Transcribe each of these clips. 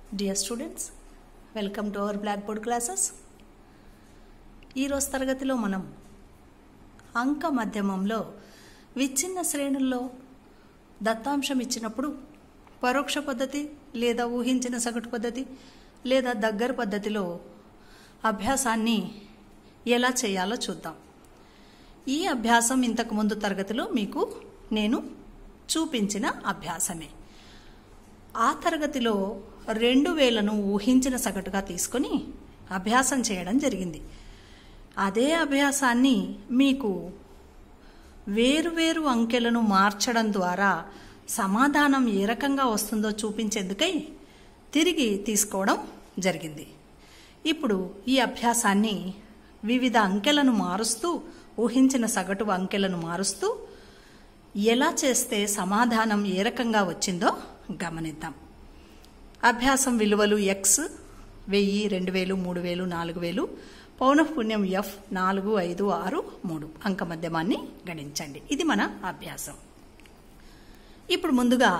Dear students, welcome to our Blackboard classes. ఈరోజు తరగతిలో మనం అంక మధ్యమంలో విచ్ఛిన్న శ్రేణుల్లో దత్తాంశం ఇచ్చినప్పుడు పరోక్ష పద్ధతి లేదా ఊహించిన సగటు పద్ధతి లేదా దగ్గర పద్ధతిలో అభ్యాసాన్ని ఎలా చేయాలో చూద్దాం ఈ అభ్యాసం ఇంతకు ముందు తరగతిలో మీకు నేను చూపించిన అభ్యాసమే ఆ తరగతిలో రెండు వేలను ఊహించిన సగటుగా తీసుకొని అభ్యాసం చేయడం జరిగింది అదే అభ్యాసాన్ని మీకు వేరువేరు అంకెలను మార్చడం ద్వారా సమాధానం ఏ రకంగా వస్తుందో చూపించేందుకై తిరిగి తీసుకోవడం జరిగింది ఇప్పుడు ఈ అభ్యాసాన్ని వివిధ అంకెలను మారుస్తూ ఊహించిన సగటు అంకెలను మారుస్తూ ఎలా చేస్తే సమాధానం ఏ రకంగా వచ్చిందో గమనిద్దాం అభ్యాసం విలువలు ఎక్స్ వెయ్యి రెండు వేలు మూడు వేలు నాలుగు వేలు పౌనఃపుణ్యం ఎఫ్ నాలుగు ఐదు ఆరు మూడు అంక మధ్యమాన్ని గణించండి ఇది మన అభ్యాసం ఇప్పుడు ముందుగా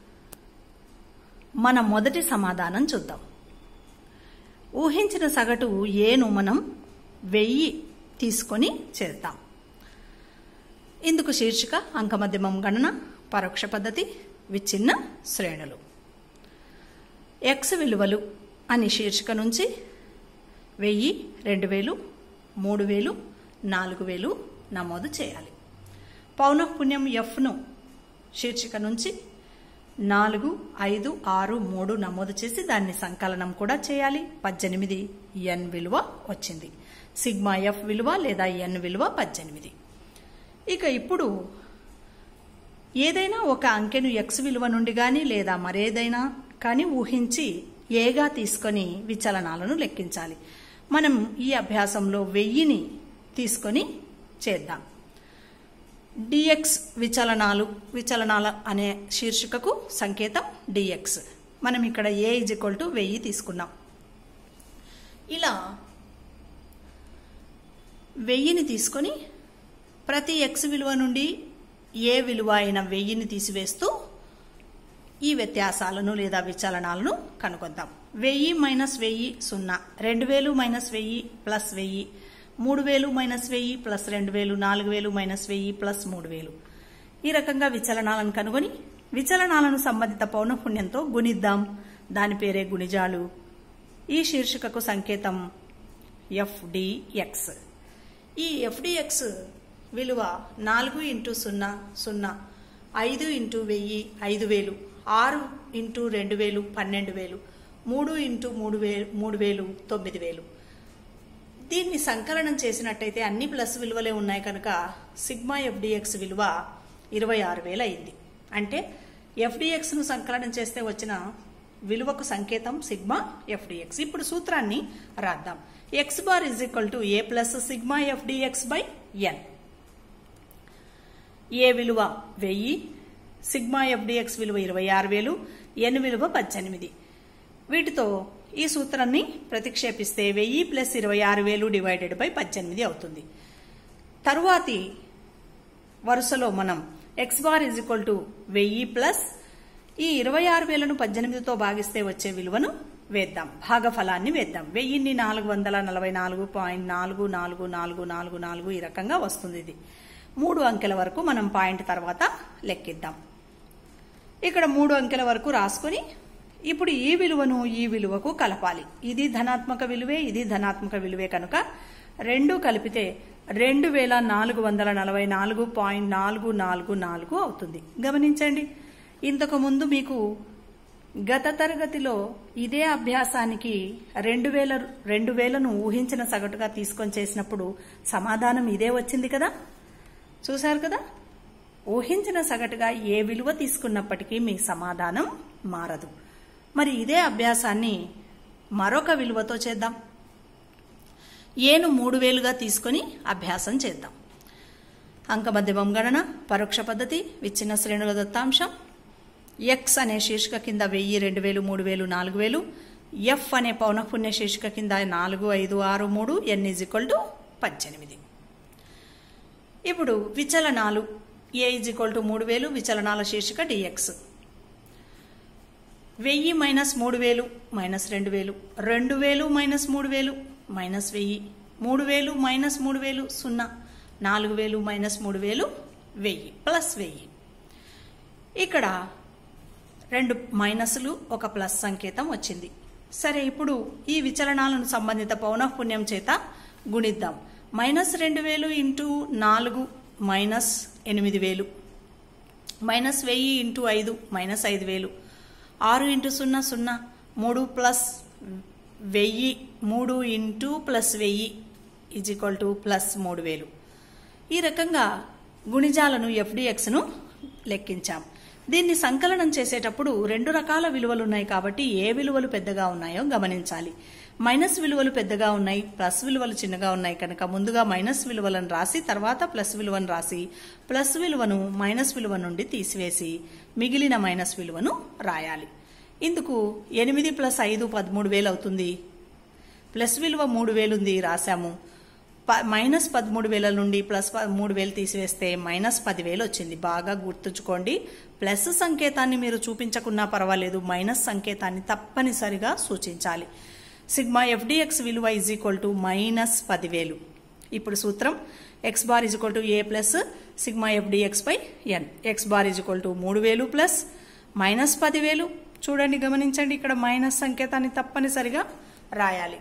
మన మొదటి సమాధానం చూద్దాం ఊహించిన సగటు ఏను మనం వెయ్యి తీసుకొని చేద్దాం ఇందుకు శీర్షిక అంకమధ్యమం గణన పరోక్ష పద్ధతి విచ్ఛిన్న శ్రేణులు ఎక్స్ విలువలు అని శీర్షిక నుంచి వెయ్యి రెండు వేలు మూడు వేలు నాలుగు వేలు నమోదు చేయాలి పౌనఃపుణ్యం ఎఫ్ను శీర్షిక నుంచి నాలుగు ఐదు ఆరు మూడు నమోదు చేసి దాన్ని సంకలనం కూడా చేయాలి పద్దెనిమిది ఎన్ విలువ వచ్చింది సిగ్మా ఎఫ్ విలువ లేదా ఎన్ విలువ పద్దెనిమిది ఇక ఇప్పుడు ఏదైనా ఒక అంకెను ఎక్స్ విలువ నుండి కానీ లేదా మరేదైనా కానీ ఊహించి ఏగా తీసుకొని విచలనాలను లెక్కించాలి మనం ఈ అభ్యాసంలో వెయ్యిని తీసుకొని చేద్దాం డిఎక్స్ విచలనాలు విచలనాల అనే శీర్షికకు సంకేతం డిఎక్స్ మనం ఇక్కడ ఏ ఇజ్ ఈక్వల్ టు వెయ్యి తీసుకున్నాం ఇలా వెయ్యిని తీసుకొని ప్రతి ఎక్స్ విలువ నుండి ఏ విలువ అయిన వెయ్యిని తీసివేస్తూ ఈ వ్యత్యాసాలను లేదా విచలనాలను కనుగొద్దాం వెయ్యి మైనస్ వెయ్యి సున్నా రెండు వేలు మైనస్ వెయ్యి ప్లస్ వెయ్యి మూడు వేలు మైనస్ వెయ్యి ప్లస్ రెండు వేలు నాలుగు వేలు మైనస్ వెయ్యి ప్లస్ మూడు వేలు ఈ రకంగా విచలనాలను కనుగొని విచలనాలను సంబంధిత పౌనఃపుణ్యంతో గుణిద్దాం దాని పేరే గుణిజాలు ఈ శీర్షికకు సంకేతం ఎఫ్డిఎక్స్ ఈ ఎఫ్డిఎక్స్ విలువ నాలుగు ఇంటూ సున్నా సున్నా ఐదు ఇంటూ వెయ్యి ఐదు వేలు ఆరు ఇంటూ రెండు వేలు పన్నెండు వేలు మూడు ఇంటూ మూడు వేలు మూడు వేలు తొమ్మిది వేలు దీన్ని సంకలనం చేసినట్టయితే అన్ని ప్లస్ విలువలే ఉన్నాయి కనుక సిగ్మా ఎఫ్డిఎక్స్ విలువ ఇరవై ఆరు వేలు అయింది అంటే ఎఫ్డిఎక్స్ను సంకలనం చేస్తే వచ్చిన విలువకు సంకేతం సిగ్మా ఎఫ్డిఎక్స్ ఇప్పుడు సూత్రాన్ని రాద్దాం X bar is equal to A plus sigma F D X by N A విలువ వెయ్యి సిగ్మా ఎఫ్డిఎక్స్ విలువ ఇరవై ఆరు వేలు ఎన్ విలువ పద్దెనిమిది వీటితో ఈ సూత్రాన్ని ప్రతిక్షేపిస్తే వెయ్యి ప్లస్ ఇరవై ఆరు వేలు డివైడెడ్ బై పద్దెనిమిది అవుతుంది తరువాతి వరుసలో మనం X bar is equal to వెయ్యి ప్లస్ ఈ ఇరవై ఆరు వేలను పద్దెనిమిదితో భాగిస్తే వచ్చే విలువను వేద్దాం భాగఫలాన్ని వేద్దాం వెయ్యిన్ని నాలుగు వందల నలభై నాలుగు పాయింట్ నాలుగు నాలుగు నాలుగు నాలుగు నాలుగు ఈ రకంగా వస్తుంది ఇది మూడు అంకెల వరకు మనం పాయింట్ తర్వాత లెక్కిద్దాం ఇక్కడ మూడు అంకెల వరకు రాసుకొని ఇప్పుడు ఈ విలువను ఈ విలువకు కలపాలి ఇది ధనాత్మక విలువే ఇది ధనాత్మక విలువే కనుక రెండు కలిపితే రెండు వేల నాలుగు వందల నలభై నాలుగు పాయింట్ నాలుగు నాలుగు నాలుగు అవుతుంది గమనించండి ఇంతకు ముందు మీకు గత తరగతిలో ఇదే అభ్యాసానికి రెండు వేల రెండు వేలను ఊహించిన సగటుగా తీసుకొని చేసినప్పుడు సమాధానం ఇదే వచ్చింది కదా చూశారు కదా ఊహించిన సగటుగా ఏ విలువ తీసుకున్నప్పటికీ మీ సమాధానం మారదు మరి ఇదే అభ్యాసాన్ని మరొక విలువతో చేద్దాం ఏను మూడు వేలుగా తీసుకొని అభ్యాసం చేద్దాం అంకమధ్యమం గణన పరోక్ష పద్ధతి విచ్ఛిన్న శ్రేణుల దత్తాంశం ఎక్స్ అనే శీర్షిక కింద వెయ్యి రెండు వేలు మూడు వేలు నాలుగు వేలు ఎఫ్ అనే పౌనఃపుణ్య శీర్షిక కింద నాలుగు ఐదు ఆరు మూడు ఎన్ ఈజ్ ఈక్వల్ టు పద్దెనిమిది ఇప్పుడు విచలనాలు ఏ ఈజ్ ఈక్వల్ టు మూడు వేలు విచలనాల శీర్షిక డిఎక్స్ వెయ్యి మైనస్ మూడు వేలు మైనస్ రెండు వేలు రెండు వేలు మైనస్ మూడు వేలు మైనస్ వెయ్యి మూడు వేలు మైనస్ మూడు వేలు సున్నా నాలుగు వేలు మైనస్ మూడు వేలు వెయ్యి ప్లస్ వెయ్యి ఇక్కడ రెండు మైనస్లు ఒక ప్లస్ సంకేతం వచ్చింది సరే ఇప్పుడు ఈ విచలనాలను సంబంధిత పౌనఃపుణ్యం చేత గుణిద్దాం మైనస్ రెండు వేలు ఇంటూ నాలుగు మైనస్ ఎనిమిది వేలు మైనస్ వెయ్యి ఇంటూ ఐదు మైనస్ ఐదు వేలు ఆరు ఇంటూ సున్నా సున్నా మూడు ప్లస్ వెయ్యి మూడు ఇంటూ ప్లస్ వెయ్యి ఈజ్ ఈక్వల్ టు ప్లస్ మూడు వేలు ఈ రకంగా గుణిజాలను ఎఫ్డిఎక్స్ను లెక్కించాం దీన్ని సంకలనం చేసేటప్పుడు రెండు రకాల విలువలు ఉన్నాయి కాబట్టి ఏ విలువలు పెద్దగా ఉన్నాయో గమనించాలి మైనస్ విలువలు పెద్దగా ఉన్నాయి ప్లస్ విలువలు చిన్నగా ఉన్నాయి కనుక ముందుగా మైనస్ విలువలను రాసి తర్వాత ప్లస్ విలువను రాసి ప్లస్ విలువను మైనస్ విలువ నుండి తీసివేసి మిగిలిన మైనస్ విలువను రాయాలి ఇందుకు ఎనిమిది ప్లస్ ఐదు పదమూడు వేలు అవుతుంది ప్లస్ విలువ మూడు వేలు ఉంది రాశాము ప మైనస్ పదమూడు వేల నుండి ప్లస్ మూడు వేలు తీసివేస్తే మైనస్ పదివేలు వచ్చింది బాగా గుర్తుంచుకోండి ప్లస్ సంకేతాన్ని మీరు చూపించకున్నా పర్వాలేదు మైనస్ సంకేతాన్ని తప్పనిసరిగా సూచించాలి సిగ్మా ఎఫ్డిఎక్స్ విలువ ఇజ్ ఈక్వల్ టు మైనస్ పదివేలు ఇప్పుడు సూత్రం X bar is equal to A plus sigma F D X by N X bar is equal to మూడు వేలు ప్లస్ మైనస్ పదివేలు చూడండి గమనించండి ఇక్కడ మైనస్ సంకేతాన్ని తప్పనిసరిగా రాయాలి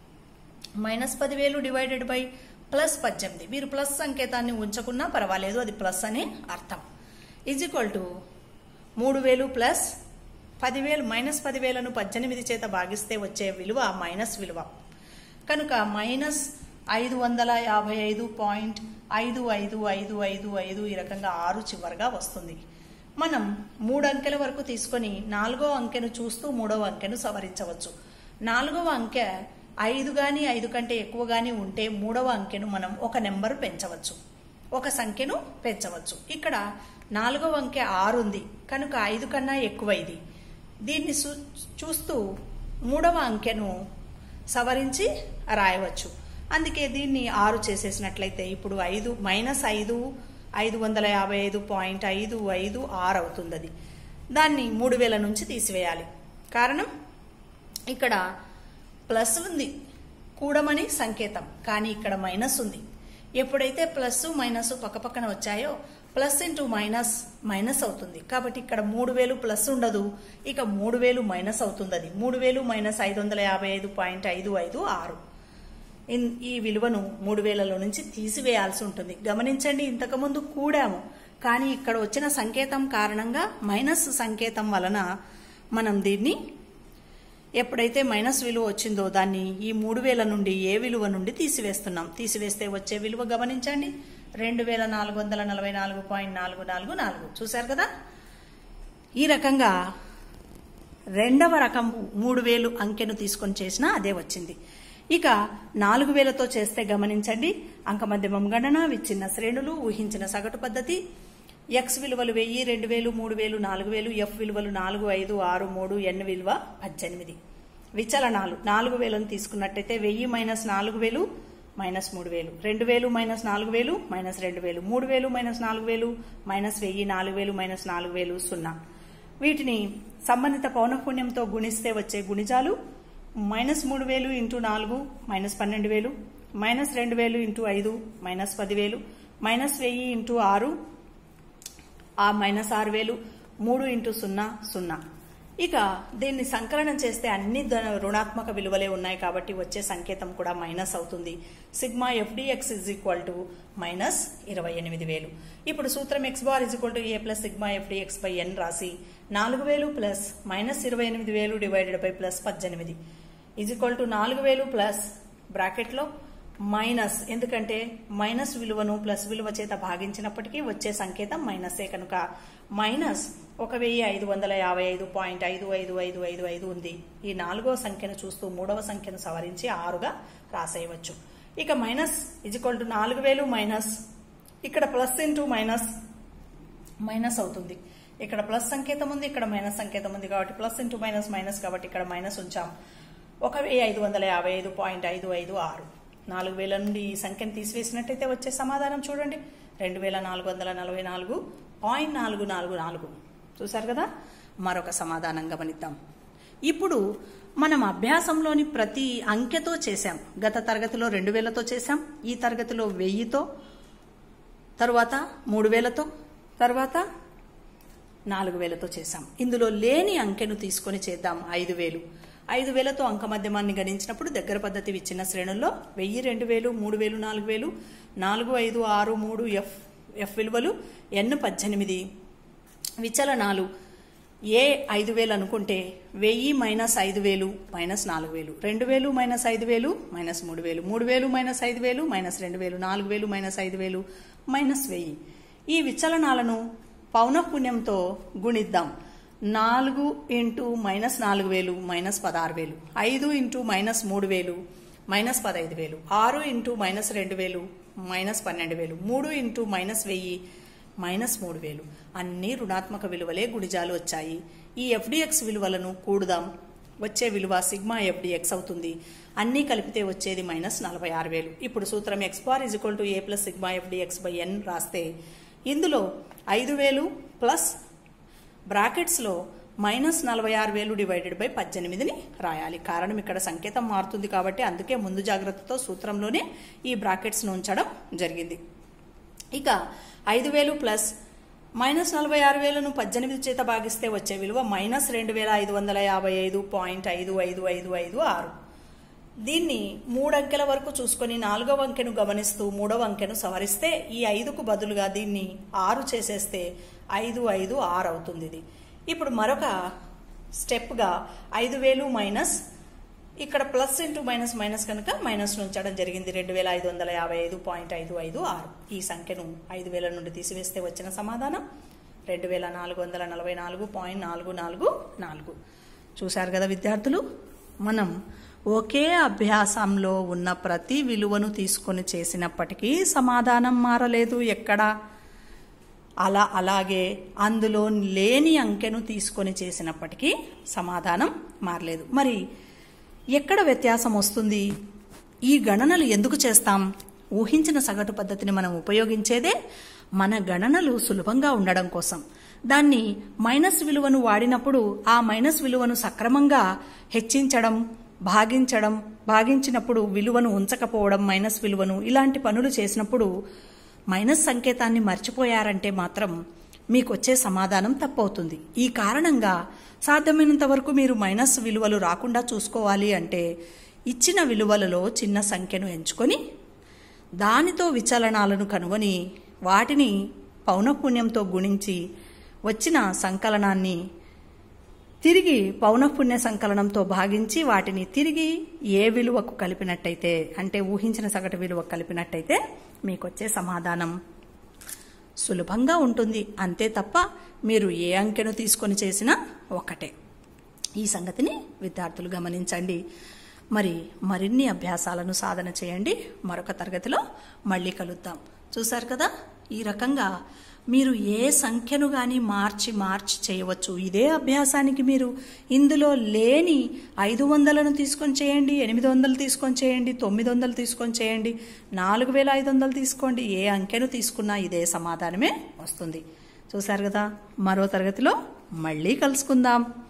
మైనస్ పదివేలు డివైడెడ్ బై ప్లస్ పద్దెనిమిది మీరు ప్లస్ సంకేతాన్ని ఉంచకున్నా పర్వాలేదు అది ప్లస్ అనే అర్థం ఈజ్ ఈక్వల్ టు మూడు వేలు ప్లస్ పదివేలు మైనస్ పదివేలను పద్దెనిమిది చేత భాగిస్తే వచ్చే విలువ మైనస్ విలువ కనుక మైనస్ ఐదు వందల యాభై ఐదు పాయింట్ ఐదు ఐదు ఐదు ఐదు ఐదు ఈ రకంగా ఆరు చివరగా వస్తుంది మనం మూడు అంకెల వరకు తీసుకొని నాలుగో అంకెను చూస్తూ మూడవ అంకెను సవరించవచ్చు నాలుగవ అంకె ఐదు కానీ ఐదు కంటే ఎక్కువ కానీ ఉంటే మూడవ అంకెను మనం ఒక నెంబర్ పెంచవచ్చు ఒక సంఖ్యను పెంచవచ్చు ఇక్కడ నాలుగవ అంకె ఆరు ఉంది కనుక ఐదు కన్నా ఎక్కువ ఇది దీన్ని చూస్తూ మూడవ అంకెను సవరించి రాయవచ్చు అందుకే దీన్ని ఆరు చేసేసినట్లయితే ఇప్పుడు ఐదు మైనస్ ఐదు ఐదు వందల యాభై ఐదు పాయింట్ ఐదు ఐదు ఆరు అవుతుంది అది దాన్ని మూడు వేల నుంచి తీసివేయాలి కారణం ఇక్కడ ప్లస్ ఉంది కూడమని సంకేతం కానీ ఇక్కడ మైనస్ ఉంది ఎప్పుడైతే ప్లస్ మైనస్ పక్కపక్కన వచ్చాయో ప్లస్ ఇంటూ మైనస్ మైనస్ అవుతుంది కాబట్టి ఇక్కడ మూడు వేలు ప్లస్ ఉండదు ఇక మూడు వేలు మైనస్ అవుతుంది అది మూడు వేలు మైనస్ ఐదు వందల యాభై ఐదు పాయింట్ ఐదు ఐదు ఆరు ఈ విలువను మూడు వేలలో నుంచి తీసివేయాల్సి ఉంటుంది గమనించండి ఇంతకుముందు కూడాము కానీ ఇక్కడ వచ్చిన సంకేతం కారణంగా మైనస్ సంకేతం వలన మనం దీన్ని ఎప్పుడైతే మైనస్ విలువ వచ్చిందో దాన్ని ఈ మూడు వేల నుండి ఏ విలువ నుండి తీసివేస్తున్నాం తీసివేస్తే వచ్చే విలువ గమనించండి రెండు వేల నాలుగు వందల నలభై నాలుగు పాయింట్ నాలుగు నాలుగు నాలుగు చూశారు కదా ఈ రకంగా రెండవ రకం మూడు వేలు అంకెను తీసుకొని చేసినా అదే వచ్చింది ఇక నాలుగు వేలతో చేస్తే గమనించండి అంకమధ్యమం గణన విచ్ఛిన్న శ్రేణులు ఊహించిన సగటు పద్ధతి ఎక్స్ విలువలు వెయ్యి రెండు వేలు మూడు వేలు నాలుగు వేలు ఎఫ్ విలువలు నాలుగు ఐదు ఆరు మూడు ఎన్ విలువ పద్దెనిమిది విచలనాలు నాలుగు వేలను తీసుకున్నట్టయితే వెయ్యి మైనస్ నాలుగు వేలు మైనస్ మూడు వేలు రెండు వేలు మైనస్ నాలుగు వేలు మైనస్ రెండు వేలు మూడు వేలు మైనస్ నాలుగు వేలు మైనస్ వెయ్యి నాలుగు వేలు మైనస్ నాలుగు వేలు సున్నా వీటిని సంబంధిత పౌనఃపుణ్యంతో గుణిస్తే వచ్చే గుణిజాలు మైనస్ మూడు వేలు ఇంటూ నాలుగు మైనస్ పన్నెండు వేలు మైనస్ రెండు వేలు ఇంటూ ఐదు మైనస్ పదివేలు మైనస్ వెయ్యి ఇంటూ ఆరు ఆ మైనస్ ఆరు వేలు మూడు ఇంటూ సున్నా సున్నా ఇక దీన్ని సంకలనం చేస్తే అన్ని రుణాత్మక విలువలే ఉన్నాయి కాబట్టి వచ్చే సంకేతం కూడా మైనస్ అవుతుంది sigma F D X is equal to minus ఇరవై ఎనిమిది వేలు ఇప్పుడు సూత్రం X bar is equal to A plus sigma F D X by N రాసి నాలుగు వేలు ప్లస్ మైనస్ ఇరవై ఎనిమిది వేలు డివైడెడ్ బై ప్లస్ పద్దెనిమిది ఇజ్ ఈక్వల్ టు నాలుగు వేలు ప్లస్ బ్రాకెట్లో మైనస్ ఎందుకంటే మైనస్ విలువను ప్లస్ విలువ చేత భాగించినప్పటికీ వచ్చే సంకేతం మైనసే కనుక మైనస్ ఒక వెయ్యి ఐదు వందల యాభై ఐదు పాయింట్ ఐదు ఐదు ఐదు ఐదు ఐదు ఉంది ఈ నాలుగో సంఖ్యను చూస్తూ మూడవ సంఖ్యను సవరించి ఆరుగా రాసేయవచ్చు ఇక మైనస్ ఇజిక్వల్ టు నాలుగు వేలు మైనస్ ఇక్కడ ప్లస్ ఇంటూ మైనస్ మైనస్ అవుతుంది ఇక్కడ ప్లస్ సంకేతం ఉంది ఇక్కడ మైనస్ సంకేతం ఉంది కాబట్టి ప్లస్ ఇంటూ మైనస్ మైనస్ కాబట్టి ఇక్కడ మైనస్ ఉంచాం ఒక వెయ్యి ఐదు వందల యాభై ఐదు పాయింట్ ఐదు ఐదు ఆరు నాలుగు వేల నుండి ఈ సంఖ్యను తీసివేసినట్టయితే వచ్చే సమాధానం చూడండి రెండు వేల నాలుగు వందల నలభై నాలుగు పాయింట్ నాలుగు నాలుగు నాలుగు చూసారు కదా మరొక సమాధానం గమనిద్దాం ఇప్పుడు మనం అభ్యాసంలోని ప్రతి అంకెతో చేశాం గత తరగతిలో రెండు వేలతో చేశాం ఈ తరగతిలో వెయ్యితో తరువాత మూడు వేలతో తర్వాత నాలుగు వేలతో చేశాం ఇందులో లేని అంకెను తీసుకొని చేద్దాం ఐదు వేలు ఐదు వేలతో అంక మధ్యమాన్ని గణించినప్పుడు దగ్గర పద్ధతి ఇచ్చిన శ్రేణుల్లో వెయ్యి రెండు వేలు మూడు వేలు నాలుగు వేలు నాలుగు ఐదు ఆరు మూడు ఎఫ్ ఎఫ్ విలువలు ఎన్ పద్దెనిమిది విచలనాలు ఏ ఐదు వేలు అనుకుంటే వెయ్యి మైనస్ ఐదు వేలు మైనస్ నాలుగు వేలు రెండు వేలు మైనస్ ఐదు వేలు మైనస్ మూడు వేలు మూడు వేలు మైనస్ ఐదు వేలు మైనస్ రెండు వేలు నాలుగు వేలు మైనస్ ఐదు వేలు మైనస్ వెయ్యి ఈ విచలనాలను పౌనఃపుణ్యంతో గుణిద్దాం నాలుగు ఇంటూ మైనస్ నాలుగు వేలు మైనస్ పదహారు వేలు ఐదు ఇంటూ మైనస్ మూడు వేలు మైనస్ పదహైదు వేలు ఆరు ఇంటూ మైనస్ రెండు వేలు మైనస్ పన్నెండు వేలు మూడు ఇంటూ మైనస్ వెయ్యి మైనస్ మూడు వేలు అన్ని రుణాత్మక విలువలే గుడిజాలు వచ్చాయి ఈ ఎఫ్డిఎక్స్ విలువలను కూడుదాం వచ్చే విలువ సిగ్మా ఎఫ్డిఎక్స్ అవుతుంది అన్నీ కలిపితే వచ్చేది మైనస్ నలభై ఆరు వేలు ఇప్పుడు సూత్రం X bar is equal to A plus sigma F D X by N రాస్తే ఇందులో ఐదు వేలు ప్లస్ బ్రాకెట్స్లో మైనస్ నలభై ఆరు వేలు డివైడెడ్ బై పద్దెనిమిదిని రాయాలి కారణం ఇక్కడ సంకేతం మారుతుంది కాబట్టి అందుకే ముందు జాగ్రత్తతో సూత్రంలోనే ఈ బ్రాకెట్స్ను ఉంచడం జరిగింది ఇక ఐదు వేలు ప్లస్ మైనస్ నలభై ఆరు వేలను పద్దెనిమిది చేత భాగిస్తే వచ్చే విలువ మైనస్ రెండు వేల ఐదు వందల యాభై ఐదు పాయింట్ ఐదు ఐదు ఐదు ఐదు ఆరు దీన్ని మూడు అంకెల వరకు చూసుకొని నాలుగవ అంకెను గమనిస్తూ మూడవ అంకెను సవరిస్తే ఈ ఐదుకు బదులుగా దీన్ని ఆరు చేసేస్తే ఐదు ఐదు ఆరు అవుతుంది ఇది ఇప్పుడు మరొక స్టెప్గా ఐదు వేలు మైనస్ ఇక్కడ ప్లస్ ఇంటూ మైనస్ మైనస్ కనుక మైనస్ ఉంచడం జరిగింది రెండు వేల ఐదు వందల యాభై ఐదు పాయింట్ ఐదు ఐదు ఆరు ఈ సంఖ్యను ఐదు వేల నుండి తీసివేస్తే వచ్చిన సమాధానం రెండు వేల నాలుగు వందల నలభై నాలుగు పాయింట్ నాలుగు నాలుగు నాలుగు చూశారు కదా విద్యార్థులు మనం ఒకే అభ్యాసంలో ఉన్న ప్రతి విలువను తీసుకొని చేసినప్పటికీ సమాధానం మారలేదు ఎక్కడా అలా అలాగే అందులో లేని అంకెను తీసుకొని చేసినప్పటికీ సమాధానం మారలేదు మరి ఎక్కడ వ్యత్యాసం వస్తుంది ఈ గణనలు ఎందుకు చేస్తాం ఊహించిన సగటు పద్ధతిని మనం ఉపయోగించేదే మన గణనలు సులభంగా ఉండడం కోసం దాన్ని మైనస్ విలువను వాడినప్పుడు ఆ మైనస్ విలువను సక్రమంగా హెచ్చించడం భాగించడం భాగించినప్పుడు విలువను ఉంచకపోవడం మైనస్ విలువను ఇలాంటి పనులు చేసినప్పుడు మైనస్ సంకేతాన్ని మర్చిపోయారంటే మాత్రం మీకు వచ్చే సమాధానం తప్పవుతుంది ఈ కారణంగా సాధ్యమైనంత వరకు మీరు మైనస్ విలువలు రాకుండా చూసుకోవాలి అంటే ఇచ్చిన విలువలలో చిన్న సంఖ్యను ఎంచుకొని దానితో విచలనాలను కనుగొని వాటిని పౌనఃపుణ్యంతో గుణించి వచ్చిన సంకలనాన్ని తిరిగి పౌనఃపుణ్య సంకలనంతో భాగించి వాటిని తిరిగి ఏ విలువకు కలిపినట్టయితే అంటే ఊహించిన సగటు విలువ కలిపినట్టయితే మీకు వచ్చే సమాధానం సులభంగా ఉంటుంది అంతే తప్ప మీరు ఏ అంకెను తీసుకొని చేసినా ఒకటే ఈ సంగతిని విద్యార్థులు గమనించండి మరి మరిన్ని అభ్యాసాలను సాధన చేయండి మరొక తరగతిలో మళ్ళీ కలుద్దాం చూశారు కదా ఈ రకంగా మీరు ఏ సంఖ్యను కానీ మార్చి మార్చి చేయవచ్చు ఇదే అభ్యాసానికి మీరు ఇందులో లేని ఐదు వందలను తీసుకొని చేయండి ఎనిమిది వందలు తీసుకొని చేయండి తొమ్మిది వందలు తీసుకొని చేయండి నాలుగు వేల ఐదు వందలు తీసుకోండి ఏ అంకెను తీసుకున్నా ఇదే సమాధానమే వస్తుంది చూశారు కదా మరో తరగతిలో మళ్ళీ కలుసుకుందాం